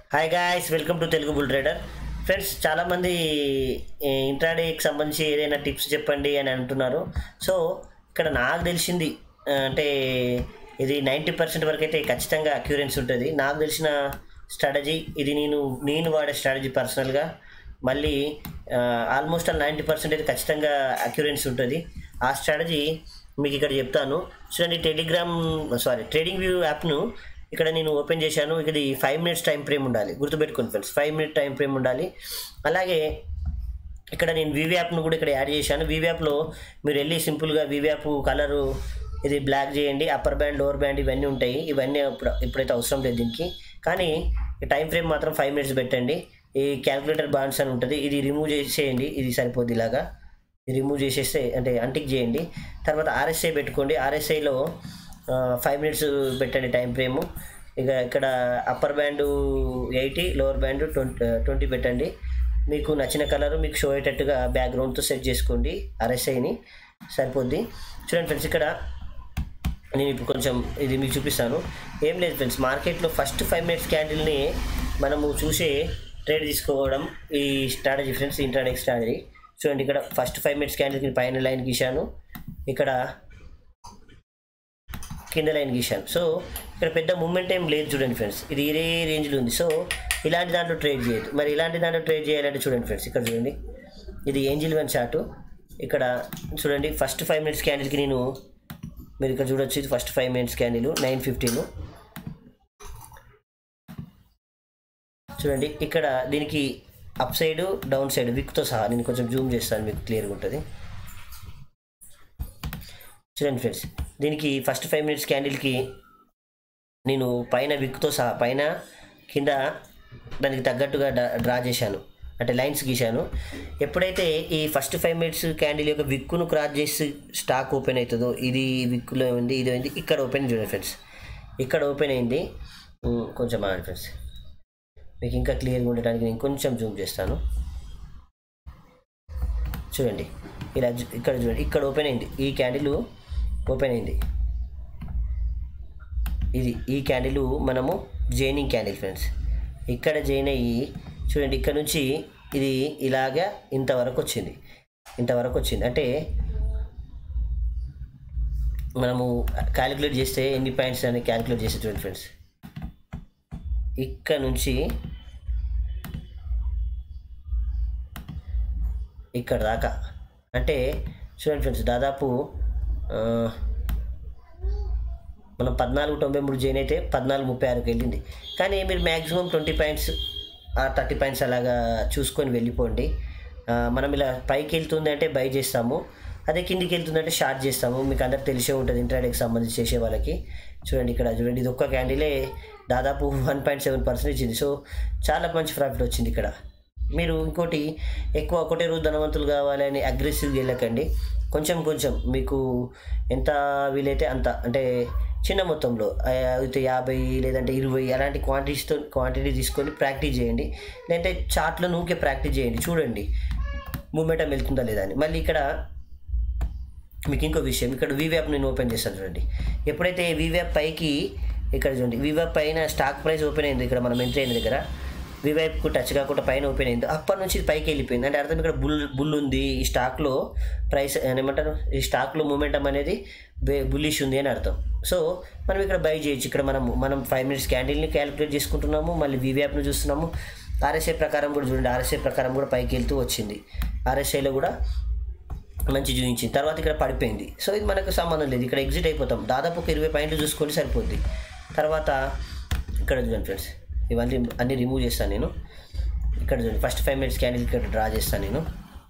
hi guys welcome to Telugu bull trader friends చాలామంది ఇంట్రాడేకి సంబంధించి ఏదైనా టిప్స్ చెప్పండి అని అంటున్నారు సో ఇక్కడ నాకు తెలిసింది ఆ, అంటే ఇది నైంటీ పర్సెంట్ వరకు అయితే ఖచ్చితంగా అక్యూరెన్స్ ఉంటుంది నాకు తెలిసిన స్ట్రాటజీ ఇది నేను నేను వాడే స్ట్రాటజీ పర్సనల్గా మళ్ళీ ఆల్మోస్ట్ ఆల్ నైంటీ పర్సెంట్ అయితే ఖచ్చితంగా అక్యూరెన్స్ ఉంటుంది ఆ స్ట్రాటజీ మీకు ఇక్కడ చెప్తాను చూడండి టెలిగ్రామ్ సారీ ట్రేడింగ్ వ్యూ యాప్ను ఇక్కడ నేను ఓపెన్ చేశాను ఇది ఫైవ్ మినిట్స్ టైం ఫ్రేమ్ ఉండాలి గుర్తుపెట్టుకోండి friends five minute time frame ఉండాలి అలాగే ఇక్కడ నేను వివి యాప్ను కూడా ఇక్కడ యాడ్ చేశాను వివి యాప్లో మీరు వెళ్ళి సింపుల్గా వివి యాప్ కలరు ఇది బ్లాక్ చేయండి అప్పర్ బ్యాండ్ లోవర్ బ్యాండ్ ఇవన్నీ ఉంటాయి ఇవన్నీ ఇప్పుడు ఇప్పుడైతే అవసరం లేదు దీనికి కానీ ఈ టైం ఫ్రేమ్ మాత్రం ఫైవ్ మినిట్స్ పెట్టండి ఈ క్యాల్కులేటర్ బాండ్స్ అని ఉంటుంది ఇది రిమూవ్ చేసేయండి ఇది సరిపోద్ది ఇలాగా ఇది రిమూవ్ చేసేస్తే అంటే అంటిక్ చేయండి తర్వాత ఆర్ఎస్ఐ పెట్టుకోండి ఆర్ఎస్ఐలో ఫైవ్ మినిట్స్ పెట్టండి టైం ఫ్రేము ఇక ఇక్కడ upper band eighty lower band twenty twenty పెట్టండి మీకు నచ్చిన కలర్ మీకు షో అయ్యేటట్టుగా బ్యాక్గ్రౌండ్తో సెట్ చేసుకోండి ఆర్ఎస్ఐని సరిపోద్ది చూడండి ఫ్రెండ్స్ ఇక్కడ నేను ఇప్పుడు కొంచెం ఇది మీకు చూపిస్తాను ఏం లేదు ఫ్రెండ్స్ మార్కెట్లో ఫస్ట్ ఫైవ్ మినిట్స్ క్యాండిల్ని మనము చూసే ట్రేడ్ తీసుకోవడం ఈ స్ట్రాటజీ ఫ్రెండ్స్ ఇంటర్నెట్ స్ట్రాటజీ చూడండి ఇక్కడ ఫస్ట్ ఫైవ్ మినిట్స్ క్యాండిల్కి పైన లైన్ గీశాను ఇక్కడ కింద లైన్ గీశాను సో ఇక్కడ పెద్ద మూమెంట్ ఏం లేదు చూడండి ఫ్రెండ్స్ ఇది ఇదే రేంజ్లో ఉంది సో ఇలాంటి దాంట్లో ట్రేడ్ చేయదు మరి ఇలాంటి దాంట్లో ట్రేడ్ చేయాలంటే చూడండి ఫ్రెండ్స్ ఇక్కడ చూడండి ఇది ఏంజిల్ వన్ చార్టు ఇక్కడ చూడండి ఫస్ట్ ఫైవ్ మినిట్స్ క్యాండిల్కి నేను మీరు ఇక్కడ చూడొచ్చు ఇది first five minutes candle nine fifteen చూడండి ఇక్కడ దీనికి అప్ సైడ్ డౌన్ సైడ్ విక్తో సహా నేను కొంచెం జూమ్ చేస్తాను మీకు క్లియర్గా ఉంటుంది చూడండి ఫ్రెండ్స్ దీనికి ఫస్ట్ ఫైవ్ మినిట్స్ క్యాండిల్కి నేను పైన విక్తో సహా పైన కింద దానికి తగ్గట్టుగా డ్రా- డ్రా చేశాను అంటే లైన్స్ గీశాను ఎప్పుడైతే ఈ ఫస్ట్ ఫైవ్ మినిట్స్ క్యాండిల్ యొక్క విక్కును క్రాస్ చేసి స్టాక్ ఓపెన్ అవుతుందో ఇది విక్కులో ఉంది ఇది ఉంది ఇక్కడ ఓపెన్ చూడండి ఫ్రెండ్స్ ఇక్కడ ఓపెన్ అయింది ఉమ్, కొంచెం ఆగండి ఫ్రెండ్స్ మీకు ఇంకా క్లియర్గా ఉండడానికి నేను కొంచెం జూమ్ చేస్తాను చూడండి ఇలా జు- ఇక్కడ చూడండి ఇక్కడ ఓపెన్ అయింది ఈ క్యాండిల్ ఓపెన్ అయింది ఇది ఈ క్యాండిల్ మనము జైనింగ్ క్యాండిల్ ఫ్రెండ్స్ ఇక్కడ జైన్ అయ్యి చూడండి ఇక్కడ నుంచి ఇది ఇలాగా ఇంతవరకు వచ్చింది ఇంతవరకు వచ్చింది అంటే మనము క్యాలిక్యులేట్ చేస్తే ఎన్ని పాయింట్స్ అని క్యాలిక్యులేట్ చేస్తే చూడండి ఫ్రెండ్స్ ఇక్కడ నుంచి ఇక్కడ దాకా అంటే చూడండి ఫ్రెండ్స్ దాదాపు ఆ, మనం పద్నాలుగు తొంభై మూడు జైన్ అయితే పద్నాలుగు ముప్పై ఆరుకి వెళ్ళింది కానీ మీరు మ్యాక్సిమం ట్వంటీ పాయింట్స్ ఆ థర్టీ పాయింట్స్ అలాగా చూసుకొని వెళ్ళిపోండి ఆ, మనం ఇలా పైకి వెళ్తుంది అంటే బై చేస్తాము అదే కిందికి వెళ్తుందంటే షార్ట్ చేస్తాము మీకు అందరికి తెలిసే ఉంటుంది ఇంటర్నెట్కి సంబంధించి చేసే వాళ్ళకి చూడండి ఇక్కడ చూడండి ఇది ఒక్క క్యాండిలే దాదాపు వన్ పాయింట్ సెవెన్ పర్సెంట్ ఇచ్చింది సో చాలా మంచి ప్రాఫిట్ వచ్చింది ఇక్కడ మీరు ఇంకోటి ఎక్కువ ఒకటే రోజు ధనవంతులు కావాలని అగ్రెసివ్గా వెళ్ళకండి కొంచెం కొంచెం మీకు ఎంత వీలైతే అంత అంటే చిన్న మొత్తంలో ఆ, అయితే యాభై లేదంటే ఇరవై అలాంటి క్వాంటిటీస్తో క్వాంటిటీ తీసుకొని ప్రాక్టీస్ చేయండి లేదంటే చార్ట్లో నూకే ప్రాక్టీస్ చేయండి చూడండి మూమెంటం వెళ్తుందా లేదా అని మళ్ళీ ఇక్కడ మీకు ఇంకో విషయం ఇక్కడ వివ్యాప్ నేను ఓపెన్ చేస్తాను చూడండి ఎప్పుడైతే వివ్యాప్ పైకి ఇక్కడ చూడండి వివ్యాప్ పైన స్టాక్ ప్రైస్ ఓపెన్ అయింది ఇక్కడ మనం ఎంట్రీ అయిన దగ్గర వివైప్కు టచ్ కాకుండా పైన ఓపెన్ అయింది అప్పటి నుంచి ఇది పైకి వెళ్ళిపోయింది అంటే అర్థం ఇక్కడ బుల్ బుల్ ఉంది ఈ స్టాక్లో ప్రైస్ ఏమంటారు ఈ స్టాక్లో మూమెంటం అనేది బుల్లిష్ ఉంది అని అర్థం సో మనం ఇక్కడ బై చేయొచ్చు ఇక్కడ మనం మనం ఫైవ్ మినిట్స్ క్యాండిల్ని క్యాలిక్యులేట్ చేసుకుంటున్నాము మళ్ళీ వివ్యాప్ను చూస్తున్నాము ఆర్ఎస్ఐ ప్రకారం కూడా చూడండి ఆర్ఎస్ఐ ప్రకారం కూడా పైకి వెళ్తూ వచ్చింది ఆర్ఎస్ఐలో కూడా మంచి చూపించింది తర్వాత ఇక్కడ పడిపోయింది సో ఇది మనకు సంబంధం లేదు ఇక్కడ ఎగ్జిట్ అయిపోతాం దాదాపు ఒక ఇరవై పాయింట్లు చూసుకొని సరిపోద్ది తర్వాత ఇక్కడ చూడండి ఫ్రెండ్స్ ఇవన్నీ అన్నీ రిమూవ్ చేస్తాను నేను ఇక్కడ చూడండి ఫస్ట్ ఫైవ్ మినిట్స్ క్యాండిల్ ఇక్కడ డ్రా చేస్తాను నేను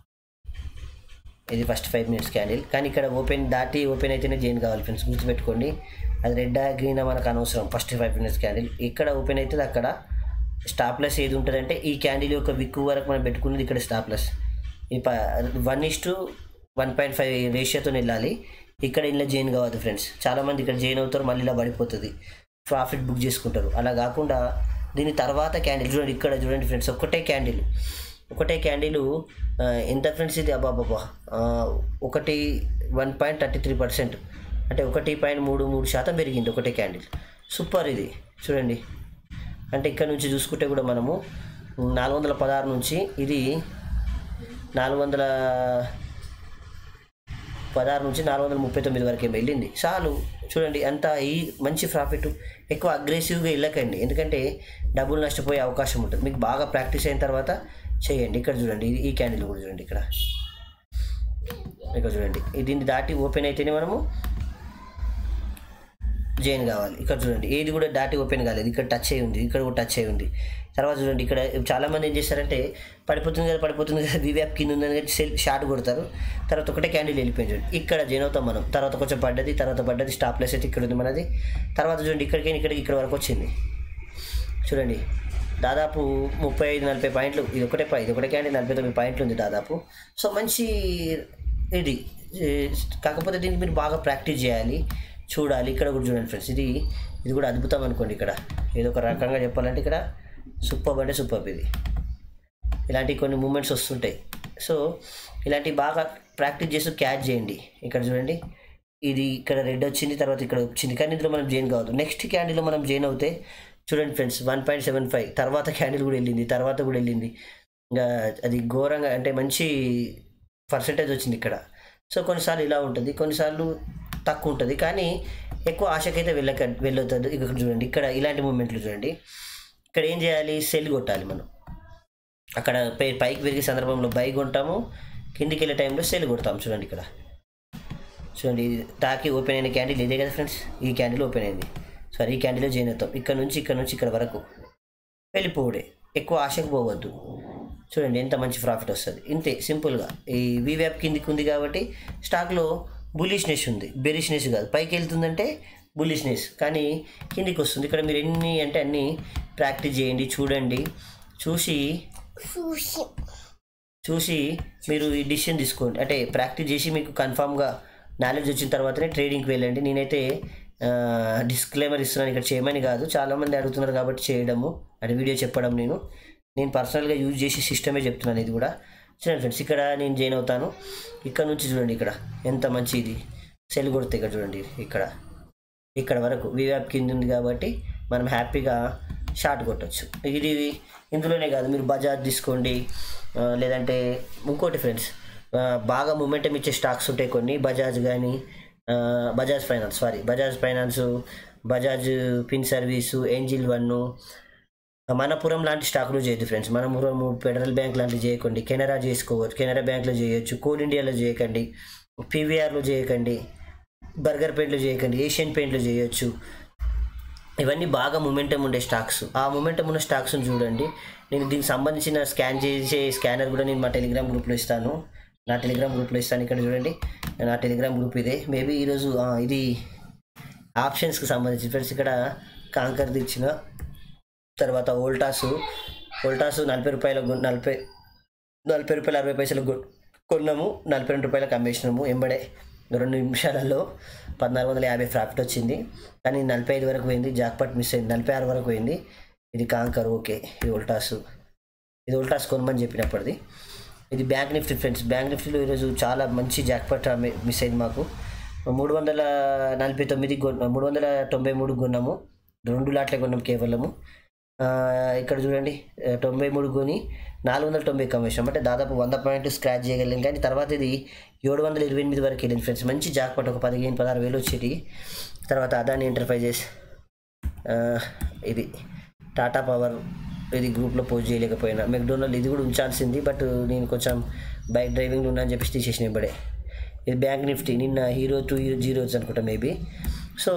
ఇది ఫస్ట్ ఫైవ్ మినిట్స్ క్యాండిల్ కానీ ఇక్కడ ఓపెన్ దాటి ఓపెన్ అయితేనే జైన్ కావాలి ఫ్రెండ్స్ గుర్తుపెట్టుకోండి అది రెడ్ గ్రీన్ మనకు అనవసరం ఫస్ట్ ఫైవ్ మినిట్స్ క్యాండిల్ ఇక్కడ ఓపెన్ అవుతుంది అక్కడ స్టాప్లెస్ ఏది ఉంటుందంటే ఈ క్యాండిల్ యొక్క విక్కు వరకు మనం పెట్టుకున్నది ఇక్కడ స్టాప్లెస్ ఈ one is to one point five రేషియోతో వెళ్ళాలి ఇక్కడ ఇలా జైన్ కావద్దు ఫ్రెండ్స్ చాలామంది ఇక్కడ జైన్ అవుతారు మళ్ళీ ఇలా పడిపోతుంది ప్రాఫిట్ బుక్ చేసుకుంటారు అలా కాకుండా దీని తర్వాత క్యాండిల్ చూడండి ఇక్కడ చూడండి ఫ్రెండ్స్ ఒకటే క్యాండిల్ ఒకటే క్యాండిల్ ఎంత ఫ్రెండ్స్ ఇది అబ్బాబాబా ఆ, ఒకటి one point thirty three percent అంటే ఒకటి పాయింట్ మూడు మూడు శాతం పెరిగింది ఒకటే క్యాండిల్ సూపర్ ఇది చూడండి అంటే ఇక్కడ నుంచి చూసుకుంటే కూడా మనము నాలుగు వందల పదహారు నుంచి ఇది నాలుగు వందల పదహారు నుంచి నాలుగు వందల ముప్పై తొమ్మిది వరకు వెళ్ళింది చాలు చూడండి అంత ఈ మంచి ప్రాఫిట్ ఎక్కువ అగ్రెసివ్గా వెళ్ళకండి ఎందుకంటే డబ్బులు నష్టపోయే అవకాశం ఉంటుంది మీకు బాగా ప్రాక్టీస్ అయిన తర్వాత చేయండి ఇక్కడ చూడండి ఇది- ఈ క్యాండిల్ కూడా చూడండి ఇక్కడ ఇక్కడ చూడండి ఇది దీన్ని దాటి ఓపెన్ అయితేనే మనము జైన్ కావాలి ఇక్కడ చూడండి ఏది కూడా దాటి ఓపెన్ కాలేదు ఇక్కడ టచ్ అయి ఉంది ఇక్కడ కూడా టచ్ అయి ఉంది తర్వాత చూడండి ఇక్కడ చాలా మంది ఏం చేస్తారంటే పడిపోతుంది కదా పడిపోతుంది కదా వివ్యాప్ కింద ఉందని చెప్పి సెల్ షార్ట్ కొడతారు తర్వాత ఒకటే క్యాండిల్ వెళ్ళిపోయింది చూడండి ఇక్కడ జైన్ అవుతాం మనం తర్వాత కొంచెం పడ్డది తర్వాత పడ్డది స్టాప్ లెస్ అయితే ఇక్కడ ఉంది మనది తర్వాత చూడండి ఇక్కడికి ఇక్కడికి ఇక్కడ వరకు వచ్చింది చూడండి దాదాపు ముప్పై ఐదు నలభై పాయింట్లు ఇది ఒకటే పా- ఇది ఒకటే క్యాండిల్ నలభై తొమ్మిది పాయింట్లు ఉంది దాదాపు సో మంచి ఇది ఏ, కాకపోతే దీనికి మీరు బాగా ప్రాక్టీస్ చేయాలి చూడాలి ఇక్కడ కూడా చూడండి ఫ్రెండ్స్ ఇది ఇది కూడా అద్భుతం అనుకోండి ఇక్కడ ఏదో ఒక రకంగా చెప్పాలంటే ఇక్కడ సూపర్ అంటే సూపర్ ఇది ఇలాంటి కొన్ని మూమెంట్స్ వస్తుంటాయి సో ఇలాంటి బాగా ప్రాక్టీస్ చేస్తూ క్యాచ్ చేయండి ఇక్కడ చూడండి ఇది ఇక్కడ రెడ్ వచ్చింది తర్వాత ఇక్కడ వచ్చింది కానీ ఇందులో మనం జైన్ కావద్దు నెక్స్ట్ క్యాండిల్లో మనం జైన్ అవుతే చూడండి friends one point seven five తర్వాత క్యాండిల్ కూడా వెళ్ళింది తర్వాత కూడా వెళ్ళింది ఇంకా అది ఘోరంగా అంటే మంచి పర్సంటేజ్ వచ్చింది ఇక్కడ సో కొన్నిసార్లు ఇలా ఉంటుంది కొన్నిసార్లు తక్కువ ఉంటుంది కానీ ఎక్కువ ఆశకైతే వెళ్ళక వెళ్ళొద్దు ఇక్కడ చూడండి ఇక్కడ ఇలాంటి మూమెంట్లు చూడండి ఇక్కడ ఏం చేయాలి సెల్ కొట్టాలి మనం అక్కడ పై పైకి పెరిగే సందర్భంలో బై కొంటాము కిందికి వెళ్ళే టైంలో సెల్ కొడతాం చూడండి ఇక్కడ చూడండి ఇది తాకి ఓపెన్ అయిన క్యాండిల్ ఇదే కదా ఫ్రెండ్స్ ఈ క్యాండిల్ ఓపెన్ అయింది సారీ ఈ క్యాండిల్లో జాయిన్ అవుతాం ఇక్కడ నుంచి ఇక్కడ నుంచి ఇక్కడ వరకు వెళ్ళిపోవడే ఎక్కువ ఆశకు పోవద్దు చూడండి ఎంత మంచి ప్రాఫిట్ వస్తుంది ఇంతే సింపుల్గా ఈ వీవ్యాప్ కిందికి ఉంది కాబట్టి స్టాక్లో బులిష్నెస్ ఉంది బెరిష్నెస్ కాదు పైకి వెళ్తుందంటే బులిష్నెస్ కానీ కిందికి వస్తుంది ఇక్కడ మీరు ఎన్ని అంటే అన్ని ప్రాక్టీస్ చేయండి చూడండి చూసి sushi, చూసి మీరు ఈ డిసిషన్ తీసుకోండి అంటే ప్రాక్టీస్ చేసి మీకు కన్ఫామ్గా నాలెడ్జ్ వచ్చిన తర్వాతనే ట్రేడింగ్కి వెళ్ళండి నేనైతే డిస్క్లైమర్ ఇస్తున్నాను ఇక్కడ చేయమని కాదు చాలామంది అడుగుతున్నారు కాబట్టి చేయడము అంటే వీడియో చెప్పడం నేను నేను పర్సనల్గా యూజ్ చేసి సిస్టమే చెప్తున్నాను ఇది కూడా చూడండి ఫ్రెండ్స్ ఇక్కడ నేను జాయిన్ అవుతాను ఇక్కడ నుంచి చూడండి ఇక్కడ ఎంత మంచి ఇది సెల్ కొడితే ఇక్కడ చూడండి ఇక్కడ ఇక్కడ వరకు వివ్యాప్ కింద ఉంది కాబట్టి మనం హ్యాపీగా షార్ట్ కొట్టచ్చు ఇది ఇందులోనే కాదు మీరు బజాజ్ తీసుకోండి ఆ, లేదంటే ఇంకోటి ఫ్రెండ్స్ ఆ, బాగా మూమెంటం ఇచ్చే స్టాక్స్ ఉంటాయి కొన్ని బజాజ్ కానీ Bajaj Finance sorry Bajaj Finance Bajaj Finserv Angel One Manappuram లాంటి స్టాకులు చేయొద్దు ఫ్రెండ్స్ మనపురం ఫెడరల్ బ్యాంక్ లాంటివి చేయకండి కెనరా చేసుకోవచ్చు కెనరా బ్యాంక్లో చేయొచ్చు కోల్ ఇండియాలో చేయకండి పీవీఆర్లో చేయకండి బర్గర్ పెయింట్లు చేయకండి ఏషియన్ పెయింట్లు చేయొచ్చు ఇవన్నీ బాగా మూమెంటం ఉండే స్టాక్స్ ఆ మూమెంటం ఉన్న స్టాక్స్ని చూడండి నేను దీనికి సంబంధించిన స్కాన్ చేసే స్కానర్ కూడా నేను మా టెలిగ్రామ్ గ్రూప్లో ఇస్తాను నా టెలిగ్రామ్ గ్రూప్లో ఇస్తాను ఇక్కడ చూడండి నా టెలిగ్రామ్ గ్రూప్ ఇదే మేబీ ఈరోజు ఆ, ఇది ఆప్షన్స్కి సంబంధించి ఫ్రెండ్స్ ఇక్కడ కాంకర్ది ఇచ్చిన తర్వాత ఓల్టాస్ ఓల్టాస్ నలభై రూపాయల గు- నలభై నలభై రూపాయలు అరవై పైసలు కొ- కొన్నాము నలభై రెండు రూపాయలకు అమ్మేసినాము ఎంబడే రెండు నిమిషాలలో పద్నాలుగు వందల యాభై ప్రాఫిట్ వచ్చింది కానీ నలభై ఐదు వరకు పోయింది జాక్పాట్ మిస్ అయింది నలభై ఆరు వరకు పోయింది ఇది కాంకర్ ఓకే ఇది ఉల్టాస్ ఇది ఉల్టాస్ కొనమని చెప్పినప్పటిది ఇది బ్యాంక్ నిఫ్టీ ఫ్రెండ్స్ బ్యాంక్ నిఫ్టీలో ఈరోజు చాలా మంచి జాక్పాట్ మిస్ అయింది మాకు మూడు వందల నలభై తొమ్మిది కొన్న మూడు వందల తొంభై మూడు కొన్నాము రెండు లాట్లే కొన్నాం కేవలము ఆ, ఇక్కడ చూడండి ఆ, తొంభై మూడు కొని నాలుగు వందల తొంభై కమిషన్ అంటే దాదాపు వంద పాయింట్ స్క్రాచ్ చేయగలిగాం కానీ తర్వాత ఇది ఏడు వందల ఇరవై ఎనిమిది వరకు వెళ్ళింది ఫ్రెండ్స్ మంచి జాక్పాట్ ఒక పదిహేను పదహారు వేలు వచ్చేటి తర్వాత అదాని ఎంటర్ప్రైజెస్ ఆ, ఇది టాటా పవర్ ఇది గ్రూప్లో పోస్ట్ చేయలేకపోయినా మెక్డోనల్డ్ ఇది కూడా ఉంచాల్సింది బట్ నేను కొంచెం బైక్ డ్రైవింగ్లో ఉన్నా అని చెప్పేసి తీసేసిన ఇప్పుడే ఇది బ్యాంక్ నిఫ్టీ నిన్న హీరో టూ జీరోస్ అనుకుంటా మేబీ సో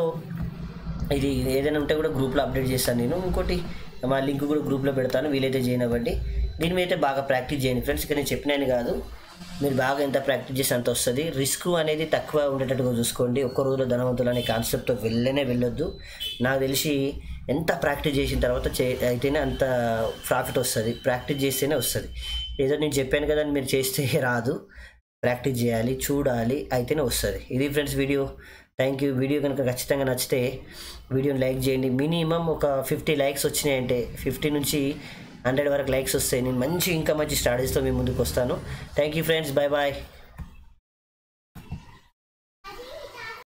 ఇది ఏదైనా ఉంటే కూడా గ్రూప్లో అప్డేట్ చేస్తాను నేను ఇంకోటి మా లింక్ కూడా గ్రూప్లో పెడతాను వీలైతే చేయను అవ్వండి దీని మీద అయితే బాగా ప్రాక్టీస్ చేయండి ఫ్రెండ్స్ ఇక్కడ నేను చెప్పినాను కాదు మీరు బాగా ఎంత ప్రాక్టీస్ చేస్తే అంత వస్తుంది రిస్క్ అనేది తక్కువ ఉండేటట్టుగా చూసుకోండి ఒక్క రోజులో ధనవంతులు అనే కాన్సెప్ట్తో వెళ్ళనే వెళ్ళొద్దు నాకు తెలిసి ఎంత ప్రాక్టీస్ చేసిన తర్వాత చే అయితేనే అంత ప్రాఫిట్ వస్తుంది ప్రాక్టీస్ చేస్తేనే వస్తుంది ఏదో నేను చెప్పాను కదా అని మీరు చేస్తే రాదు ప్రాక్టీస్ చేయాలి చూడాలి అయితేనే వస్తుంది ఇది friends video thank you video కనుక ఖచ్చితంగా నచ్చితే వీడియోని లైక్ చేయండి మినిమం ఒక ఫిఫ్టీ లైక్స్ వచ్చినాయంటే ఫిఫ్టీ నుంచి హండ్రెడ్ వరకు లైక్స్ వస్తాయి నేను మంచి ఇంకా మంచి స్టడీస్తో మీ ముందుకు వస్తాను thank you friends bye bye